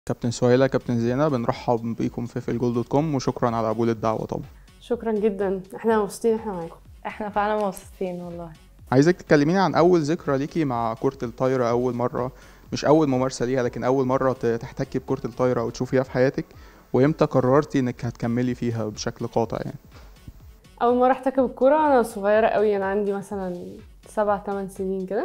كابتن سهيلة كابتن زينة بنرحب بيكم في في الجول دوت كوم وشكرا على قبول الدعوة طبعا شكرا جدا احنا مبسوطين احنا معاكم احنا فعلا مبسوطين والله عايزك تكلميني عن أول ذكرى ليكي مع كرة الطايرة أول مرة مش أول ممارسة ليها لكن أول مرة ت- تحتكي بكرة الطايرة أو تشوفيها في حياتك وإمتى قررتي إنك هتكملي فيها بشكل قاطع يعني اول مره احتكى بالكوره انا صغيره قوي انا عندي مثلا سبع تمن سنين كده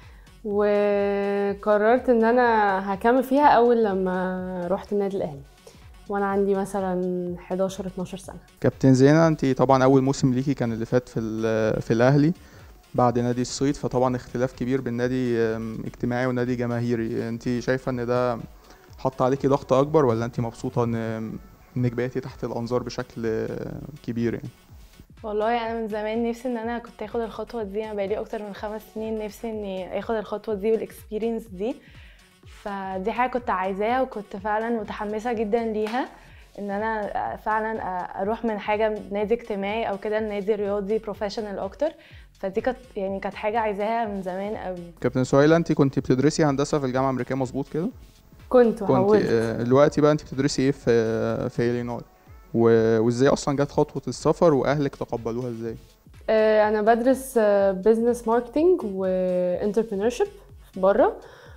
وقررت ان انا هكمل فيها اول لما رحت النادي الاهلي وانا عندي مثلا 11 12 سنه كابتن زينة أنت طبعا أول موسم ليكي كان اللي فات في ال- في الأهلي بعد نادي الصيد فطبعا اختلاف كبير بين نادي أم، اجتماعي ونادي جماهيري أنت شايفة إن ده حط عليكي ضغط أكبر ولا أنت مبسوطة إن إنك بقيتي تحت الأنظار بشكل أه، كبير يعني والله انا من زمان نفسي ان انا كنت اخد الخطوه دي انا بقالي اكتر من خمس سنين نفسي اني اخد الخطوه دي والاكسبيرينس دي فدي حاجه كنت عايزاها وكنت فعلا متحمسه جدا ليها ان انا فعلا اروح من حاجه نادي اجتماعي او كده لنادي رياضي بروفيشنال اكتر فدي كانت يعني كانت حاجه عايزاها من زمان قوي كابتن سهيلة أنت كنت بتدرسي هندسة في الجامعة الأمريكية مظبوط كده؟ كنت كنت وحولت آه، دلوقتي بقى أنت بتدرسي إيه في في إلينوي؟ و- وإزاي أصلا جت خطوة السفر وأهلك تقبلوها إزاي؟ آه، انا بدرس بزنس ماركتنج وانتربرينورشيب بره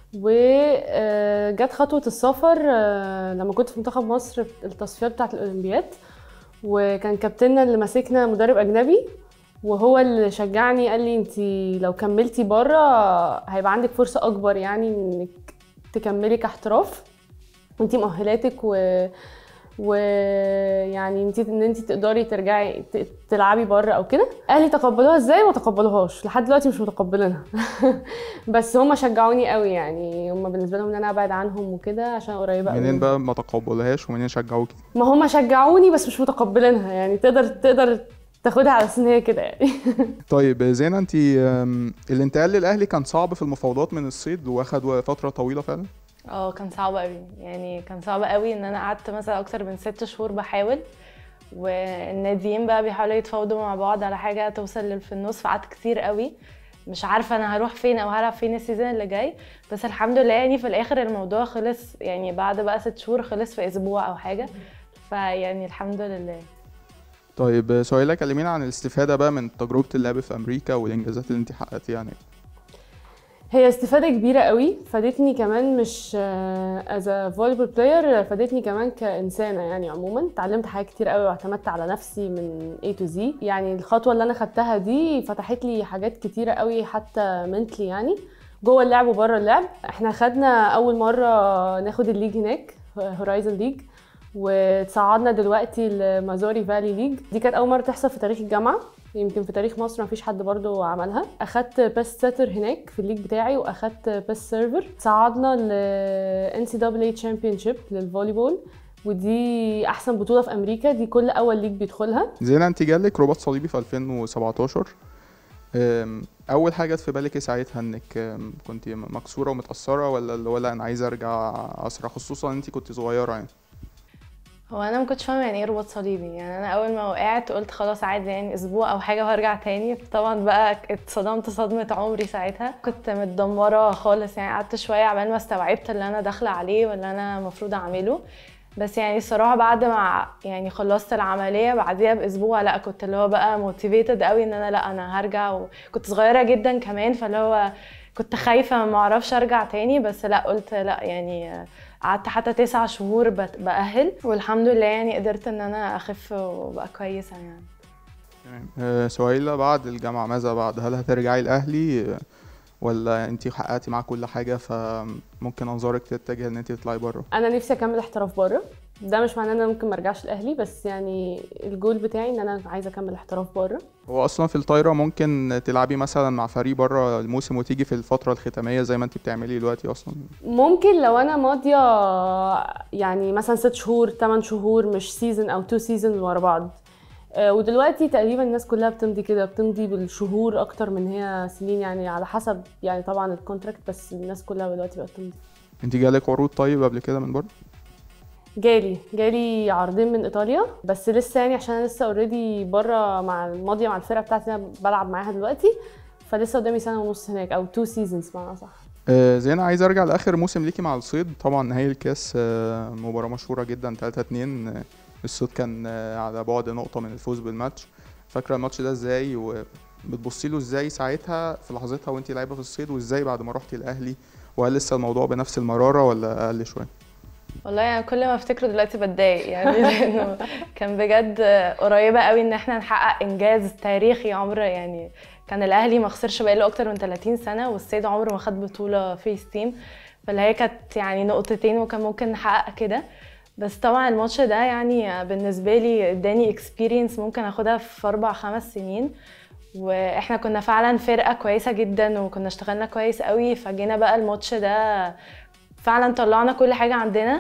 وجت خطوه السفر آه، لما كنت في منتخب مصر في التصفيات بتاعه الاولمبياد وكان كابتننا اللي ماسكنا مدرب اجنبي وهو اللي شجعني قال لي انت لو كملتي بره هيبقى عندك فرصه اكبر يعني انك تكملي كاحتراف وانت مؤهلاتك و ويعني انت ان انت تقدري ترجعي ت- تلعبي بره او كده اهلي تقبلوها ازاي ما تقبلوهاش لحد دلوقتي مش متقبلينها بس هم شجعوني قوي يعني هم بالنسبه لهم ان انا ابعد عنهم وكده عشان قريبه قوي منين بقى ما تقبلوهاش ومنين شجعوكي؟ ما هم شجعوني بس مش متقبلينها يعني تقدر تقدر تاخدها على اساس ان هي كده يعني طيب زينة انت أم، الانتقال للاهلي كان صعب في المفاوضات من الصيد واخد فترة طويلة فعلا اه كان صعب قوي يعني كان صعب قوي ان انا قعدت مثلا اكتر من ست شهور بحاول والناديين بقى بيحاولوا يتفاوضوا مع بعض على حاجه توصل لل- في النص فقعدت كتير قوي مش عارفه انا هروح فين او هلعب فين السيزون اللي جاي بس الحمد لله يعني في الاخر الموضوع خلص يعني بعد بقى ست شهور خلص في اسبوع او حاجه فيعني الحمد لله طيب سهيلة كلمينا عن الاستفادة بقى من تجربة اللعب في امريكا والانجازات اللي انت حققتيها هناك هي استفادة كبيرة قوي فادتني كمان مش از فوليبول بلاير فادتني كمان كإنسانة يعني عموما اتعلمت حاجات كتير قوي واعتمدت على نفسي من A to Z يعني الخطوة اللي أنا خدتها دي فتحت لي حاجات كتيرة قوي حتى منتلي يعني جوه اللعب وبره اللعب احنا خدنا أول مرة ناخد الليج هناك هورايزن ليج وتصعدنا دلوقتي لمازوري فالي ليج دي كانت أول مرة تحصل في تاريخ الجامعة يمكن في تاريخ مصر مفيش حد برضو عملها اخدت بيست سيتر هناك في الليج بتاعي واخدت بيست سيرفر صعدنا ل ان سي دبليو تشامبيونشيب للفوليبول ودي احسن بطوله في امريكا دي كل اول ليج بيدخلها زينة انت جالك رباط صليبي في 2017 أم، اول حاجة جت في بالك ايه ساعتها انك أم، كنت مكسورة ومتأثرة ولا اللي هو لا انا عايزة ارجع اسرع خصوصا انت كنت صغيرة يعني هو انا ما كنتش فاهمه يعني ايه رباط صليبي يعني انا اول ما وقعت قلت خلاص عادي يعني اسبوع او حاجه وهرجع تاني طبعا بقى اتصدمت صدمه عمري ساعتها كنت متدمره خالص يعني قعدت شويه عبال ما استوعبت اللي انا داخله عليه واللي انا المفروض اعمله بس يعني الصراحه بعد ما يعني خلصت العمليه بعديها باسبوع لا كنت اللي هو بقى موتيفيتد قوي ان انا لا انا هرجع وكنت صغيره جدا كمان فاللي هو كنت خايفه ما اعرفش ارجع تاني بس لا قلت لا يعني قعدت حتى تسع شهور بت- بأهل والحمد لله يعني قدرت ان انا اخف وابقى كويسه يعني تمام أه، سهيلة بعد الجامعة ماذا بعد هل هترجعي الاهلي أه، ولا انت حققتي معاه كل حاجة فممكن انظارك تتجه ان انت تطلعي بره انا نفسي اكمل احتراف بره ده مش معناه ان انا ممكن مرجعش الاهلي بس يعني الجول بتاعي ان انا عايزه اكمل احتراف بره هو اصلا في الطايره ممكن تلعبي مثلا مع فريق بره الموسم وتيجي في الفتره الختاميه زي ما انت بتعملي دلوقتي اصلا ممكن لو انا ماضيه يعني مثلا ست شهور تمن شهور مش سيزون او تو سيزون ورا بعض آه، ودلوقتي تقريبا الناس كلها بتمضي كده بتمضي بالشهور اكتر من هي سنين يعني على حسب يعني طبعا الكونتراكت بس الناس كلها دلوقتي بقت تمضي انت جالك عروض طيب قبل كده من بره جالي جالي عرضين من ايطاليا بس لسه يعني عشان انا لسه اوريدي بره مع الماضيه مع الفرقه بتاعتي اللي انا بلعب معاها دلوقتي فلسه قدامي سنه ونص هناك او تو سيزونز بمعنى صح آه، زينة عايز ارجع لاخر موسم ليكي مع الصيد طبعا نهائي الكاس آه، مباراة مشهورة جدا 3 2 آه، الصيد كان آه، على بعد نقطة من الفوز بالماتش فاكرة الماتش ده ازاي وبتبصي له ازاي ساعتها في لحظتها وانت لعيبة في الصيد وازاي بعد ما رحتي الاهلي وهل لسه الموضوع بنفس المرارة ولا اقل شوية؟ والله يعني كل ما افتكره دلوقتي بتضايق يعني لانه كان بجد قريبه قوي ان احنا نحقق انجاز تاريخي عمر يعني كان الاهلي ما خسرش بقاله اكتر من 30 سنه والسيد عمره ما خد بطوله فري ستيم فاللي هي كانت يعني نقطتين وكان ممكن نحقق كده بس طبعا الماتش ده يعني بالنسبه لي اداني اكسبيرينس ممكن اخدها في اربع خمس سنين واحنا كنا فعلا فرقه كويسه جدا وكنا اشتغلنا كويس قوي فجينا بقى الماتش ده فعلا طلعنا كل حاجه عندنا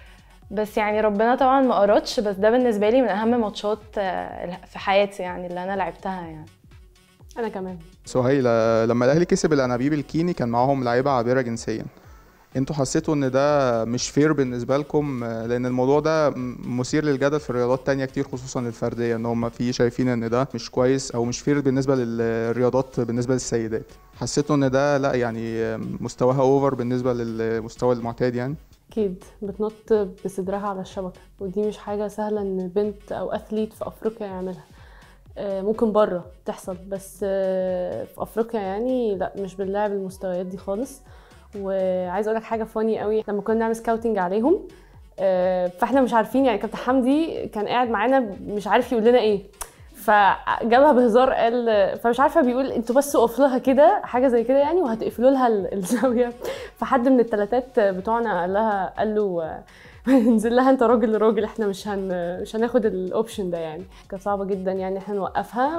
بس يعني ربنا طبعا ما قررش بس ده بالنسبه لي من اهم ماتشات آه، في حياتي يعني اللي انا لعبتها يعني انا كمان سهيل آه، لما الاهلي كسب الانابيب الكيني كان معاهم لعيبة عابرة جنسيا انتوا حسيتوا ان ده مش فير بالنسبة لكم آه، لان الموضوع ده م- مثير للجدل في الرياضات تانية كتير خصوصا الفردية ان هم في شايفين ان ده مش كويس او مش فير بالنسبة للرياضات بالنسبة للسيدات حسيتوا ان ده لا يعني آه، مستواها اوفر بالنسبة للمستوى المعتاد يعني اكيد بتنط بصدرها على الشبكه ودي مش حاجه سهله ان بنت او اثليت في افريقيا يعملها آه، ممكن بره تحصل بس آه، في افريقيا يعني لا مش بنلعب المستويات دي خالص وعايزه اقول لك حاجه فاني قوي لما كنا نعمل سكاوتنج عليهم آه، فاحنا مش عارفين يعني كابتن حمدي كان قاعد معانا مش عارف يقول لنا ايه فجابها بهزار قال فمش عارفه بيقول انتوا بس وقف لها كده حاجه زي كده يعني وهتقفلوا لها ال- الزاويه فحد من الثلاثات بتوعنا قال لها قال له انزل لها انت راجل لراجل احنا مش هن مش هناخد الاوبشن ده يعني كانت صعبه جدا يعني احنا نوقفها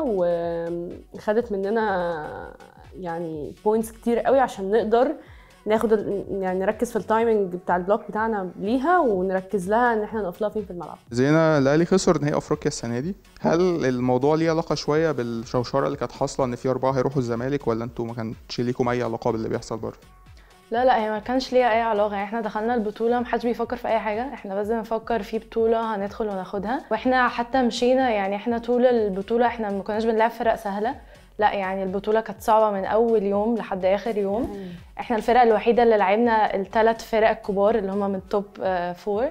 وخدت مننا يعني بوينتس كتير قوي عشان نقدر ناخد ال- يعني نركز في التايمنج بتاع البلوك بتاعنا ليها ونركز لها ان احنا نقف لها فين في الملعب زينا الاهلي خسر نهائي افريقيا السنه دي هل الموضوع ليه علاقه شويه بالشوشره اللي كانت حاصله ان في اربعه هيروحوا الزمالك ولا انتوا ما كانش ليكم اي علاقه باللي بيحصل بره لا لا هي ما كانش ليها اي علاقه يعني احنا دخلنا البطوله محدش بيفكر في اي حاجه احنا بس بنفكر في بطوله هندخل وناخدها واحنا حتى مشينا يعني احنا طول البطوله احنا ما كناش بنلعب فرق سهله لا يعني البطوله كانت صعبه من اول يوم لحد اخر يوم احنا الفرقه الوحيده اللي لعبنا الثلاث فرق الكبار اللي هم من توب آه، فور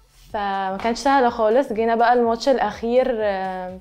فما كانش سهله خالص جينا بقى الماتش الاخير آه،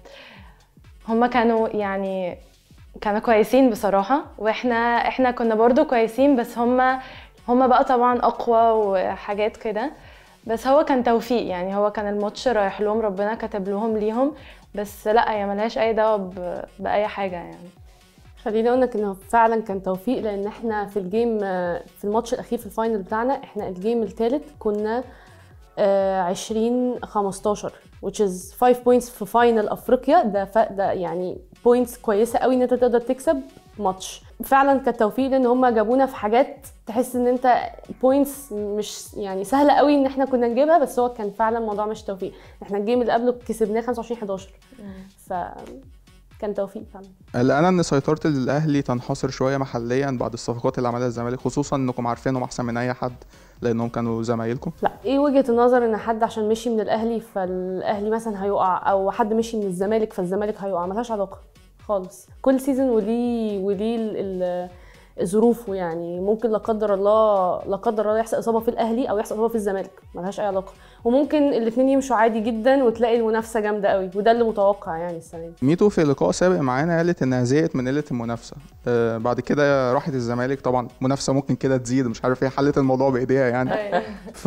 هم كانوا يعني كانوا كويسين بصراحه واحنا احنا كنا برضو كويسين بس هم هم بقى طبعا اقوى وحاجات كده بس هو كان توفيق يعني هو كان الماتش رايح لهم ربنا كتب لهم ليهم بس لا هي ملهاش اي دعوه ب- باي حاجه يعني خليني اقول لك انه فعلا كان توفيق لان احنا في الجيم آه، في الماتش الاخير في الفاينل بتاعنا احنا الجيم الثالث كنا آه، 20 15 which is 5 points في فاينل افريقيا ده ف... ده يعني بوينتس كويسه قوي ان انت تقدر تكسب ماتش فعلا كان توفيق لان هم جابونا في حاجات تحس ان انت بوينتس مش يعني سهله قوي ان احنا كنا نجيبها بس هو كان فعلا الموضوع مش توفيق احنا الجيم اللي قبله كسبناه 25 11 ف كان توفيق فعلا قلقانه ان سيطره الاهلي تنحصر شويه محليا بعد الصفقات اللي عملها الزمالك خصوصا انكم عارفينهم احسن من اي حد لانهم كانوا زمايلكم لا ايه وجهة النظر ان حد عشان مشي من الاهلي فالاهلي مثلا هيقع او حد مشي من الزمالك فالزمالك هيقع ملهاش علاقة خالص كل سيزون وليه وليه ال- ال- ظروفه يعني ممكن لا قدر الله لا قدر الله يحصل اصابه في الاهلي او يحصل اصابه في الزمالك ملهاش اي علاقه وممكن الاثنين يمشوا عادي جدا وتلاقي المنافسه جامده قوي وده اللي متوقع يعني السنه دي ميتو في لقاء سابق معانا قالت انها زهقت من قله المنافسه آه بعد كده راحت الزمالك طبعا منافسه ممكن كده تزيد مش عارف ايه حلت الموضوع بايديها يعني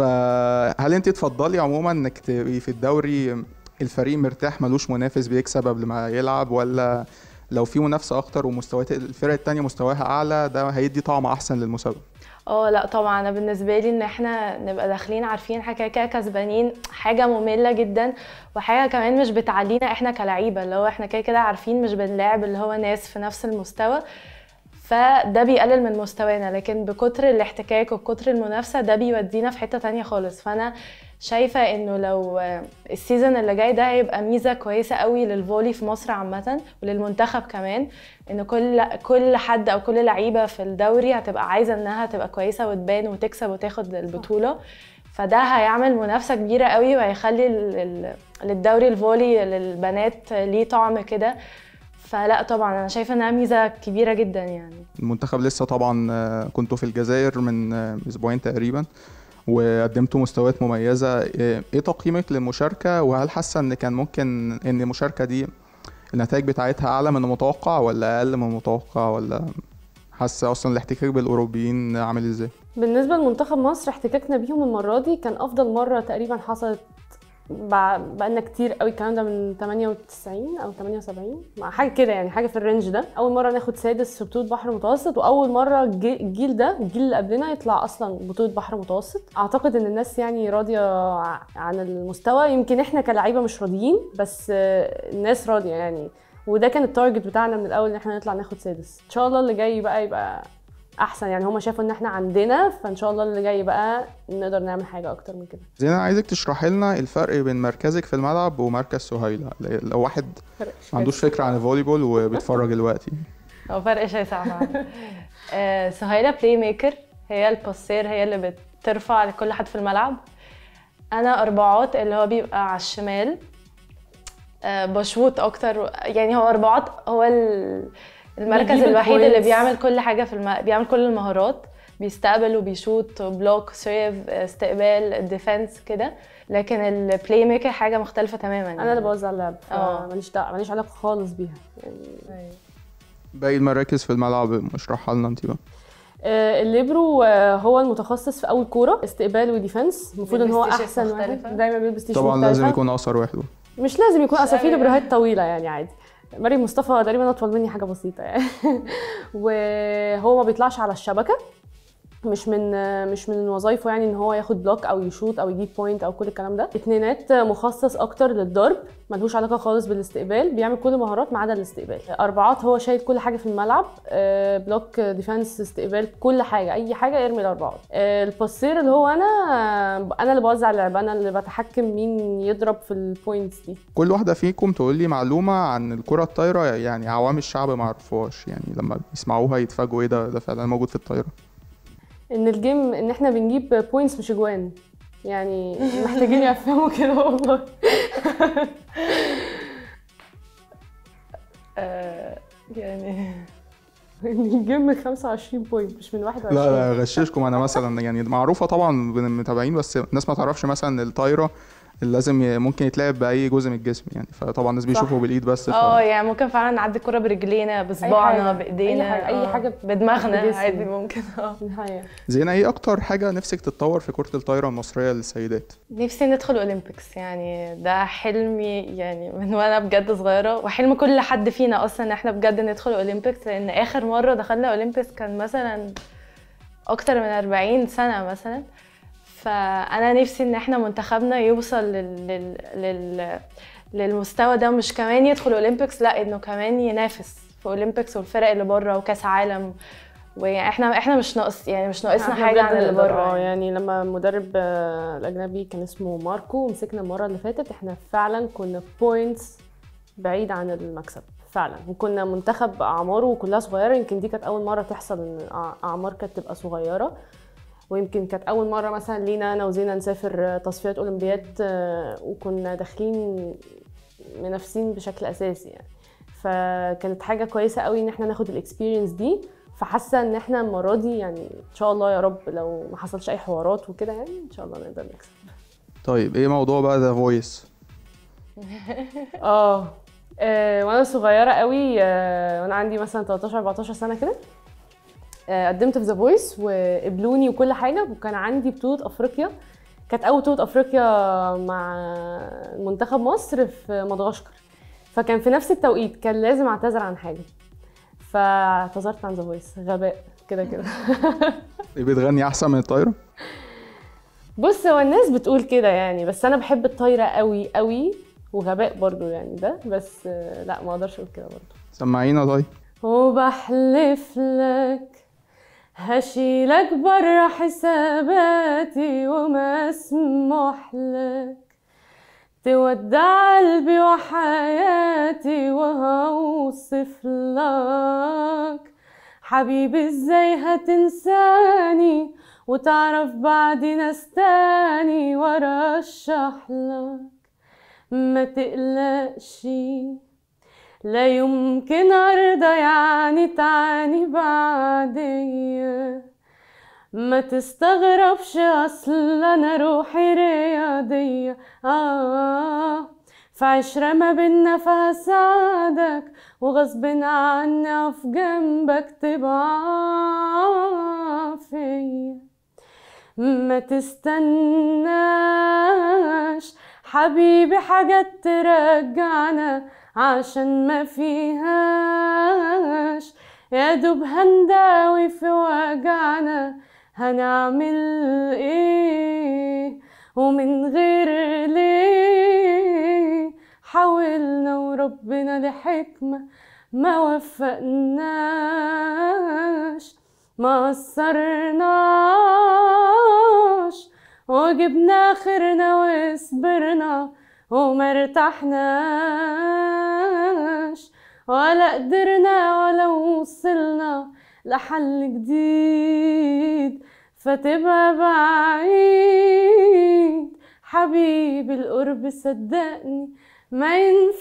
فهل انت تفضلي عموما انك تبقي في الدوري الفريق مرتاح ملوش منافس بيكسب قبل ما يلعب ولا لو في منافسه اكتر ومستويات الفرق التانية مستواها اعلى ده هيدي طعم احسن للمسابقه اه لا طبعا انا بالنسبه لي ان احنا نبقى داخلين عارفين حاجه كده كسبانين حاجه ممله جدا وحاجه كمان مش بتعلينا احنا كلعيبه اللي هو احنا كده كده عارفين مش بنلاعب اللي هو ناس في نفس المستوى فده بيقلل من مستوانا لكن بكتر الاحتكاك وبكتر المنافسه ده بيودينا في حته تانية خالص فانا شايفه انه لو السيزون اللي جاي ده هيبقى ميزه كويسه قوي للفولي في مصر عامه وللمنتخب كمان ان كل كل حد او كل لعيبه في الدوري هتبقى عايزه انها تبقى كويسه وتبان وتكسب وتاخد البطوله فده هيعمل منافسه كبيره قوي وهيخلي ال- ال- للدوري الفولي للبنات ليه طعم كده فلا طبعا انا شايفه انها ميزه كبيره جدا يعني المنتخب لسه طبعا آه، كنتوا في الجزائر من آه، اسبوعين تقريبا وقدمتوا مستويات مميزة ايه إيه تقييمك للمشاركة وهل حاسة ان كان ممكن ان المشاركة دي النتائج بتاعتها اعلى من المتوقع ولا اقل من المتوقع ولا حاسة اصلا الاحتكاك بالاوروبيين عامل ازاي بالنسبة لمنتخب مصر احتكاكنا بيهم المرة دي كان أفضل مرة تقريبا حصلت بع- بقالنا كتير قوي الكلام ده من 98 او 78 مع حاجه كده يعني حاجه في الرينج ده اول مره ناخد سادس في بطوله بحر متوسط واول مره الجي- الجيل ده الجيل اللي قبلنا يطلع اصلا بطوله بحر متوسط اعتقد ان الناس يعني راضيه ع- عن المستوى يمكن احنا كلاعيبه مش راضيين بس آه، الناس راضيه يعني وده كان التارجت بتاعنا من الاول ان احنا نطلع ناخد سادس ان شاء الله اللي جاي بقى يبقى احسن يعني هما شافوا ان احنا عندنا فان شاء الله اللي جاي بقى نقدر نعمل حاجه اكتر من كده زين انا عايزك تشرحي لنا الفرق بين مركزك في الملعب ومركز سهيلة لو واحد ما عندوش فكرة عن الفوليبول وبيتفرج دلوقتي هو فرق شاسع فعلا آه، سهيلة بلاي ميكر هي الباسير هي اللي بترفع لكل حد في الملعب انا اربعات اللي هو بيبقى على الشمال آه، بشوط اكتر يعني هو اربعات هو ال- المركز بيجيب الوحيد اللي البوينتس. بيعمل كل حاجه في الم... بيعمل كل المهارات بيستقبل وبيشوط بلوك سيرف استقبال ديفense كده لكن البلاي ميكر حاجه مختلفه تماما انا اللي بوزع اللعب اه. ماليش دعوه ماليش علاقه خالص بيها يعني باقي المراكز في الملعب اشرحها لنا انت بقى آه، الليبرو آه، هو المتخصص في اول كوره استقبال وديفنس المفروض ان هو بيلبس تيشيرت احسن واحد مختلفة. دايما بيلبس تيشيرت طبعا لازم مختلفة. يكون اقصر واحد مش لازم يكون اصل في أيوة. ليبروهات طويله يعني عادي مريم مصطفى تقريبا اطول مني حاجه بسيطه يعني وهو ما بيطلعش على الشبكه مش من مش من وظايفه يعني ان هو ياخد بلوك او يشوط او يجيب بوينت او كل الكلام ده اتنينات مخصص اكتر للضرب ملهوش علاقه خالص بالاستقبال بيعمل كل المهارات ما عدا الاستقبال اربعات هو شايل كل حاجه في الملعب آه، بلوك ديفense استقبال كل حاجه اي حاجه ارمي الاربعات آه، الباسير اللي هو انا آه، انا اللي بوزع اللعب انا اللي بتحكم مين يضرب في البوينتس دي كل واحدة فيكم تقول لي معلومة عن الكرة الطايرة يعني عوام الشعب ما يعرفوهاش يعني لما يسمعوها يتفاجئوا ايه ده ده فعلا موجود في الطايرة ان الجيم ان احنا بنجيب بوينتس مش اجوان يعني محتاجين يفهموا كده والله آه، يعني ان الجيم من 25 بوينت مش من 21 لا لا غششكم انا مثلا يعني معروفة طبعا بين المتابعين بس الناس ما تعرفش مثلا الطايرة اللي لازم ي- ممكن يتلعب بأي جزء من الجسم يعني فطبعا الناس بيشوفوا بالإيد بس ف... اه يعني ممكن فعلا نعدي الكرة برجلينا بصباعنا حاجة. بايدينا أي حاجة- أي آه، حاجة بدماغنا بجسم. عادي ممكن اه نهاية زينة ايه أكتر حاجة نفسك تتطور في كرة الطايرة المصرية للسيدات؟ نفسي ندخل اولمبيكس يعني ده حلمي يعني من وانا بجد صغيره وحلم كل حد فينا اصلا ان احنا بجد ندخل اولمبيكس لان اخر مره دخلنا اولمبيكس كان مثلا اكتر من 40 سنه مثلا فانا نفسي ان احنا منتخبنا يوصل لل... لل... لل... للمستوى ده مش كمان يدخل اولمبيكس لا انه كمان ينافس في اولمبيكس والفرق اللي بره وكاس عالم واحنا احنا مش ناقص يعني مش ناقصنا إحنا حاجه بجد عن اللي نقدر، بره آه، يعني. يعني لما المدرب آه، الاجنبي كان اسمه ماركو مسكنا المره اللي فاتت احنا فعلا كنا بوينتس بعيد عن المكسب فعلا وكنا منتخب اعماره كلها صغيره يمكن دي كانت اول مره تحصل ان أع- اعمار كانت تبقى صغيره ويمكن كانت اول مره مثلا لينا انا وزينه نسافر آه، تصفيات اولمبياد آه، وكنا داخلين منافسين بشكل اساسي يعني فكانت حاجه كويسه قوي ان احنا ناخد الاكسبيرينس دي فحاسه ان احنا المره دي يعني ان شاء الله يا رب لو ما حصلش اي حوارات وكده يعني ان شاء الله نقدر نكسب طيب ايه موضوع بقى ذا فويس؟ اه آه، وانا صغيره قوي آه، وانا عندي مثلا 13 14 سنه كده آه، قدمت في ذا فويس وقبلوني وكل حاجه وكان عندي بطوله افريقيا كانت اول بطوله افريقيا مع منتخب مصر في مدغشقر فكان في نفس التوقيت كان لازم اعتذر عن حاجه فاعتذرت عن ذا فويس غباء كده كده ايه بتغني أحسن من الطايرة؟ بص هو الناس بتقول كده يعني بس انا بحب الطايره قوي قوي وغباء برضو يعني ده بس آه، لا ما اقدرش اقول كده برضو سمعينا طيب وبحلف لك هشيلك برا حساباتي وما اسمح لك تودع قلبي وحياتي وهوصف لك حبيبي ازاي هتنساني وتعرف بعد ناس تاني وارشح لك ما تقلقش لا يمكن أرضى يعني تعاني بعدي ما تستغربش أصل أنا روحي رياضية آه في عشرة ما بينا فهساعدك وغصب عني أقف جنبك تبقى فيا ما تستناش حبيبي حاجات ترجعنا عشان ما فيهاش يا دوب هنداوي في وجعنا هنعمل ايه ومن غير ليه حاولنا وربنا لحكمة ما وفقناش ما قصرناش وجبنا اخرنا وصبرنا وما ارتحناش ولا قدرنا ولا وصلنا لحل جديد فتبقى بعيد حبيبي القرب صدقني ما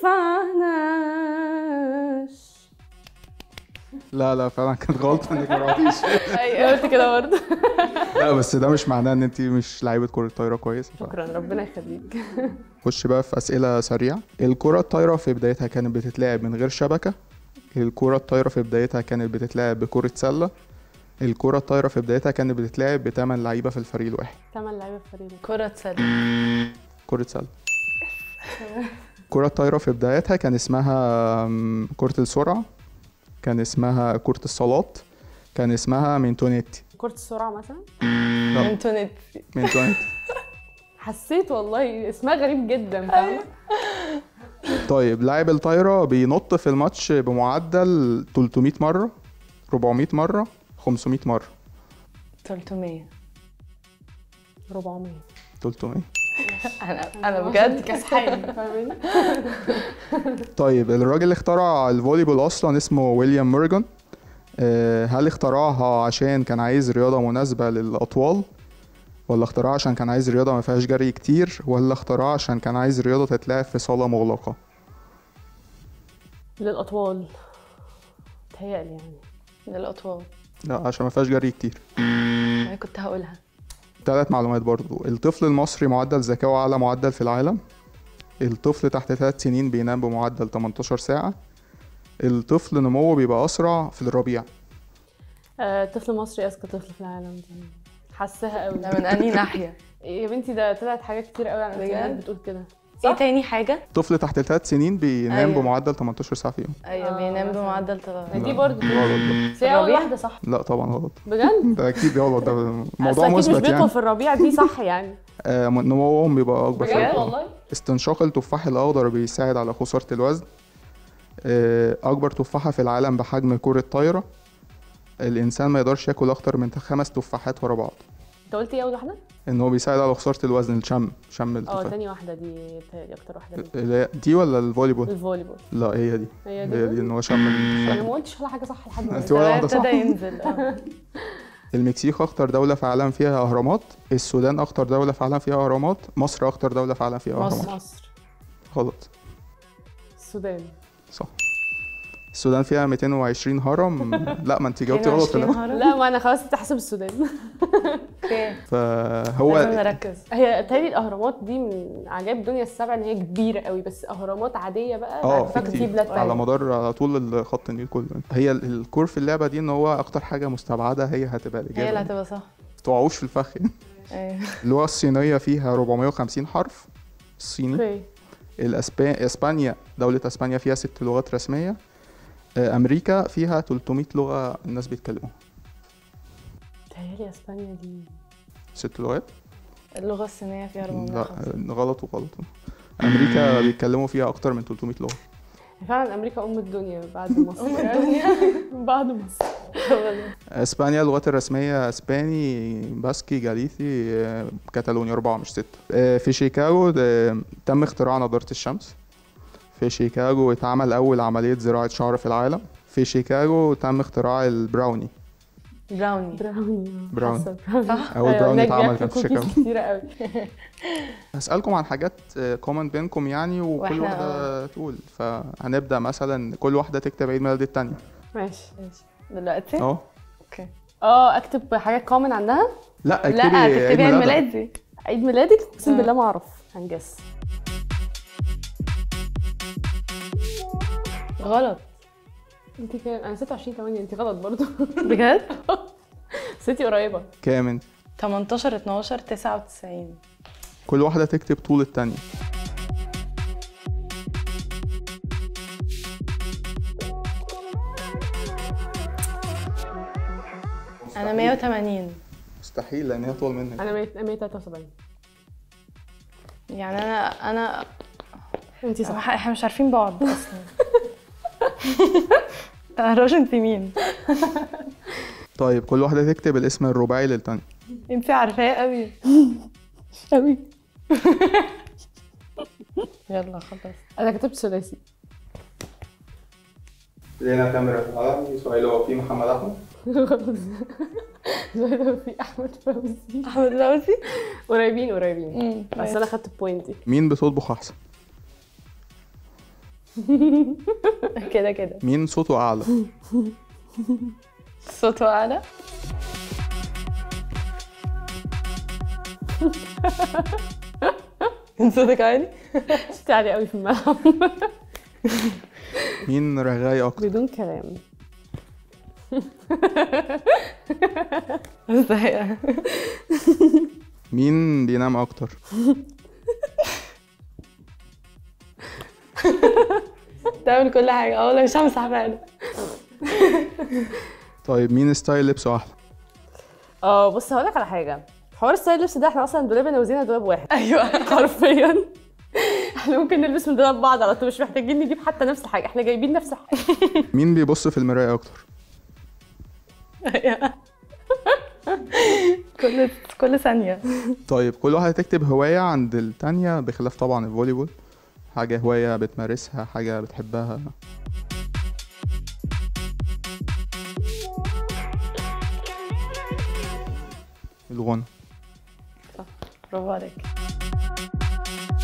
ينفعناش لا لا فعلا كانت غلطه انك ما رحتيش ايوه قلت كده برضه لا بس ده مش معناه ان انت مش لعيبه كره طايره كويسه ف- شكرا ربنا يخليك خش بقى في اسئله سريعه الكره الطايره في بدايتها كانت بتتلعب من غير شبكه الكره الطايره في بدايتها كانت بتتلعب بكره سله الكره الطايره في بدايتها كانت بتتلعب بثمان لعيبه في الفريق الواحد تمن لعيبه في فريق كرة سلة كره سله الكره الطايره في بدايتها كان اسمها أم، كره السرعه كان اسمها كره الصالات كان اسمها مينتونيتي كرة السرعة مثلا لا. انتونيت مينتونيتي حسيت والله اسمها غريب جدا فاهمة طيب لاعب الطايرة بينط في الماتش بمعدل 300 مرة 400 مرة 500 مرة 300 400 300 انا انا بجد كسحان فاهمين طيب الراجل اللي اخترع الفوليبول اصلا اسمه ويليام مورجان آه، هل اخترعها عشان كان عايز رياضة مناسبة للأطوال ولا اخترعها عشان كان عايز رياضة ما فيهاش جري كتير ولا اخترعها عشان كان عايز رياضة تتلعب في صالة مغلقة للأطوال تهيألي يعني للاطفال لا عشان ما فيهاش جري كتير انا كنت هقولها ثلاث معلومات برضو الطفل المصري معدل ذكائه أعلى معدل في العالم الطفل تحت ثلاث سنين بينام بمعدل 18 ساعة الطفل نموه بيبقى أسرع في الربيع آه، طفل مصري أذكى طفل في العالم دي حاساها قوي ده من انهي ناحية يا بنتي ده طلعت حاجات كتير قوي عن بجد؟ الانترنت بتقول كده ايه تاني حاجة طفل تحت ثلاث سنين بينام أيوة. بمعدل 18 ساعة في يوم ايوه آه، بينام مثلاً. بمعدل طبعا ما دي لا، برضه غلط ده بس هي أول الربيع؟ واحدة صح لا طبعا غلط بجد ده أكيد غلط ده أصل موضوع أكيد مش مثبت بيطلع يعني في الربيع دي صح يعني آه، نموهم بيبقى أكبر بجد شوية والله استنشاق التفاح الأخضر بيساعد على خسارة الوزن آه، أكبر تفاحة في العالم بحجم كرة طايرة الإنسان ما يقدرش ياكل أكتر من خمس تفاحات ورا بعض انت قلت ايه اول واحده؟ إن هو بيساعد على خسارة الوزن الشم شم اه التفاح تاني واحده دي بتهيألي اكتر واحده دي اللي هي دي ولا الفوليبول؟ الفوليبول لا هي دي هي هي دي دي ان هو شم انا التفاح ما قلتش ولا حاجه صح لحد انت دلوقتي ولا واحدة صح ابتدى ينزل اه المكسيك اكتر دولة في العالم فيها اهرامات السودان اكتر دولة في العالم فيها اهرامات مصر اكتر دولة في العالم فيها مصر. اهرامات مصر غلط السودان صح السودان فيها 220 هرم لا ما انت جاوبتي غلط في 22 الأول. هرم. لا ما انا خلاص تحسب السودان اوكي فهو لازم نركز هي تهيألي الاهرامات دي من عجائب الدنيا السبع ان هي كبيره قوي بس اهرامات عاديه بقى اه عارفة في في بلاد كتير على تانية مدار على طول خط النيل كله هي ال- الكور في اللعبة دي ان هو اكتر حاجة مستبعدة هي هتبقى هي اللي الاجابة هتبقى صح ما تقعوش في الفخ يعني. ايوه اللغة الصينية فيها 450 حرف الصيني اوكي الأسبا... اسبانيا دولة اسبانيا فيها ست لغات رسمية آه، امريكا فيها 300 لغة الناس بيتكلموها تهيألي اسبانيا دي ست لغات اللغة الصينية فيها لا 450 آه، غلط وغلط امريكا بيتكلموا فيها اكتر من 300 لغة فعلا امريكا ام الدنيا بعد مصر أم الدنيا. بعد مصر اسبانيا اللغات الرسمية اسباني باسكي جاليثي آه، كتالونيا أربعة مش ستة آه، في شيكاغو ده تم اختراع نضارة الشمس في شيكاغو اتعمل أول عملية زراعة شعر في العالم في شيكاغو تم اختراع البراوني براوني براوني براوني. حاسة براوني صح؟ اول أيوة، براوني هناك اتعمل بياكلوا كان في كوكيز شيكاغو كتيرة قوي هسألكم عن حاجات كومن بينكم يعني وكل وإحنا واحدة تقول فهنبدأ مثلا كل واحدة تكتب عيد ميلاد التانية ماشي ماشي دلوقتي اهو اوكي اه اكتب حاجات كومن عنها لا اكتبي لا عيد تكتبي عيد ميلادها. ميلادي عيد ميلادك اقسم آه. بالله ما اعرف هنجس غلط انت كام انا 26 8 انت غلط برضو بجد ستي قريبه كام انت 18 12 99 كل واحدة تكتب طول التانية انا 180 مستحيل لان هي طول منك انا 173 يعني انا انا انت صح صح احنا مش عارفين بعض اصلا تعرفش انت مين طيب كل واحدة تكتب الاسم الرباعي للتانية انت عارفاه قوي قوي يلا خلاص انا كتبت ثلاثي لينا كاميرا العالم سؤال هو في محمد احمد غلط زي في احمد فوزي احمد فوزي قريبين قريبين بس بس انا خدت البوينت دي مين بتطبخ احسن كده كده مين صوته اعلى صوته اعلى صوتك عالي صوتي عالي قوي في الملعب مين رغاي اكتر بدون كلام ازاي مين بينام اكتر تعمل كل حاجه اه والله مش همسح فعلا طيب مين ستايل لبسه احلى اه بص هقول لك على حاجه حوار ستايل اللبس ده احنا اصلا دولابنا وزينه دولاب واحد ايوه حرفيا احنا ممكن نلبس من دولاب بعض على طول مش محتاجين نجيب حتى نفس الحاجه احنا جايبين نفس الحاجه مين بيبص في المراية اكتر كل كل ثانيه طيب كل واحدة تكتب هواية عند التانية بخلاف طبعا الفوليبول حاجة هواية بتمارسها حاجة بتحبها الغنى برافو عليك